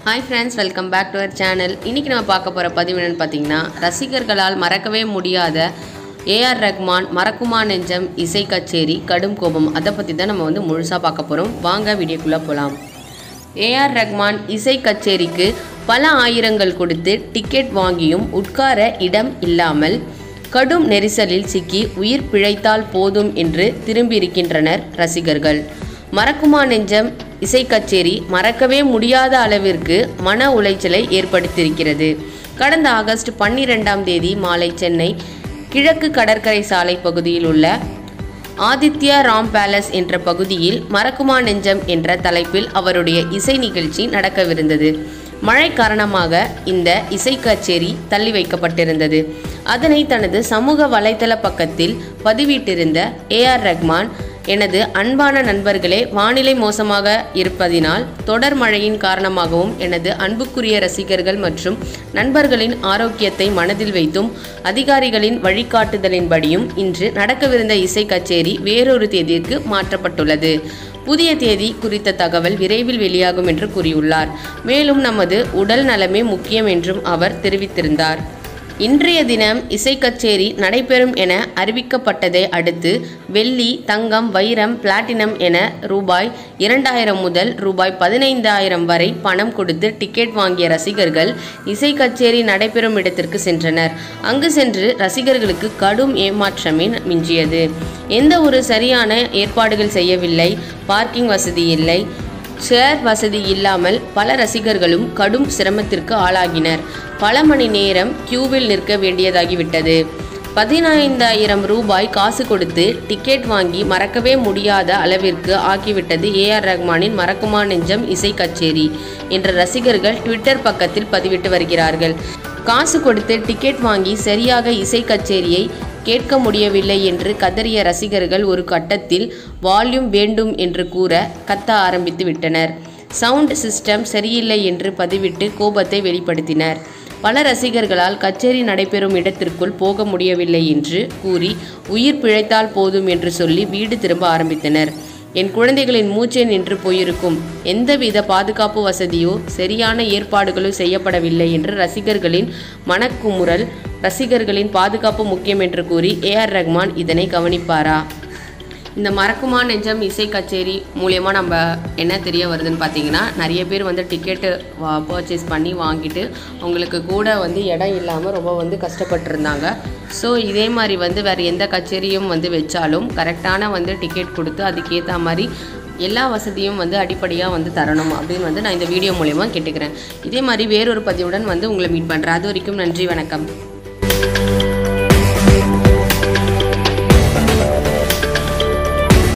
hi friends welcome back to our channel இன்றைக்கி நம்ம பார்க்க போகிற பதிவு என்னன்னு பார்த்தீங்கன்னா ரசிகர்களால் மறக்கவே முடியாத ஏஆர் ரஹ்மான் மறக்குமா நெஞ்சம் இசை கச்சேரி கடும் கோபம் அதை பற்றி தான் நம்ம வந்து முழுசாக பார்க்க போகிறோம் வாங்க வீடியோக்குள்ளே போகலாம் ஏஆர் ரஹ்மான் இசை கச்சேரிக்கு பல ஆயிரங்கள் கொடுத்து டிக்கெட் வாங்கியும் உட்கார இடம் இல்லாமல் கடும் நெரிசலில் சிக்கி உயிர் பிழைத்தால் போதும் என்று திரும்பியிருக்கின்றனர் ரசிகர்கள் மறக்குமா நெஞ்சம் இசை கச்சேரி மறக்கவே முடியாத அளவிற்கு மன உளைச்சலை ஏற்படுத்தியிருக்கிறது கடந்த ஆகஸ்ட் பன்னிரெண்டாம் தேதி மாலை சென்னை கிழக்கு கடற்கரை சாலை பகுதியில் உள்ள ஆதித்யா ராம் பேலஸ் என்ற பகுதியில் மறக்குமா நெஞ்சம் என்ற தலைப்பில் அவருடைய இசை நிகழ்ச்சி நடக்கவிருந்தது மழை காரணமாக இந்த இசை கச்சேரி தள்ளி வைக்கப்பட்டிருந்தது அதனை தனது சமூக வலைதள பக்கத்தில் பதிவிட்டிருந்த ஏஆர் ரஹ்மான் எனது அன்பான நண்பர்களே வானிலை மோசமாக இருப்பதினால் தொடர் மழையின் காரணமாகவும் எனது அன்புக்குரிய ரசிகர்கள் மற்றும் நண்பர்களின் ஆரோக்கியத்தை மனதில் வைத்தும் அதிகாரிகளின் வழிகாட்டுதலின்படியும் இன்று நடக்கவிருந்த இசை கச்சேரி வேறொரு தேதிக்கு மாற்றப்பட்டுள்ளது புதிய தேதி குறித்த தகவல் விரைவில் வெளியாகும் என்று கூறியுள்ளார் மேலும் நமது உடல் நலமே முக்கியம் என்றும் அவர் தெரிவித்திருந்தார் இன்றைய தினம் இசை கச்சேரி நடைபெறும் என அறிவிக்கப்பட்டதை அடுத்து வெள்ளி தங்கம் வைரம் பிளாட்டினம் என ரூபாய் இரண்டாயிரம் முதல் ரூபாய் பதினைந்தாயிரம் வரை பணம் கொடுத்து டிக்கெட் வாங்கிய ரசிகர்கள் இசை கச்சேரி நடைபெறும் இடத்திற்கு சென்றனர் அங்கு சென்று ரசிகர்களுக்கு கடும் ஏமாற்றமே மிஞ்சியது எந்த ஒரு சரியான ஏற்பாடுகள் செய்யவில்லை பார்க்கிங் வசதி இல்லை சேர் வசதி இல்லாமல் பல ரசிகர்களும் கடும் சிரமத்திற்கு ஆளாகினர் பல மணி நேரம் கியூவில் நிற்க வேண்டியதாகிவிட்டது பதினைந்தாயிரம் ரூபாய் காசு கொடுத்து டிக்கெட் வாங்கி மறக்கவே முடியாத அளவிற்கு ஆக்கிவிட்டது ஏஆர் ரஹ்மானின் மறக்குமா நெஞ்சம் இசை கச்சேரி என்ற ரசிகர்கள் ட்விட்டர் பக்கத்தில் பதிவிட்டு வருகிறார்கள் காசு கொடுத்து டிக்கெட் வாங்கி சரியாக இசை கச்சேரியை கேட்க முடியவில்லை என்று கதறிய ரசிகர்கள் ஒரு கட்டத்தில் வால்யூம் வேண்டும் என்று கூற கத்த ஆரம்பித்து விட்டனர் சவுண்ட் சிஸ்டம் சரியில்லை என்று பதிவிட்டு கோபத்தை வெளிப்படுத்தினர் பல ரசிகர்களால் கச்சேரி நடைபெறும் இடத்திற்குள் போக முடியவில்லை என்று கூறி உயிர் பிழைத்தால் போதும் என்று சொல்லி வீடு திரும்ப ஆரம்பித்தனர் என் குழந்தைகளின் மூச்சே நின்று போயிருக்கும் எந்தவித பாதுகாப்பு வசதியோ சரியான ஏற்பாடுகளோ செய்யப்படவில்லை என்று ரசிகர்களின் மனக்குமுறல் ரசிகர்களின் பாதுகாப்பு முக்கியம் என்று கூறி ஏஆர் ரஹ்மான் இதனை கவனிப்பாரா இந்த மறக்குமா நெஞ்சம் இசை கச்சேரி மூலயமா நம்ம என்ன தெரிய வருதுன்னு பார்த்தீங்கன்னா நிறைய பேர் வந்து டிக்கெட்டு பர்ச்சேஸ் பண்ணி வாங்கிட்டு அவங்களுக்கு கூட வந்து இடம் இல்லாமல் ரொம்ப வந்து கஷ்டப்பட்டுருந்தாங்க ஸோ இதே மாதிரி வந்து வேறு எந்த கச்சேரியும் வந்து வச்சாலும் கரெக்டான வந்து டிக்கெட் கொடுத்து அதுக்கேற்ற மாதிரி எல்லா வசதியும் வந்து அடிப்படையாக வந்து தரணும் அப்படின்னு வந்து நான் இந்த வீடியோ மூலயமா கேட்டுக்கிறேன் இதே மாதிரி வேறொரு பதிவுடன் வந்து உங்களை மீட் பண்ணுறேன் அது வரைக்கும் நன்றி வணக்கம்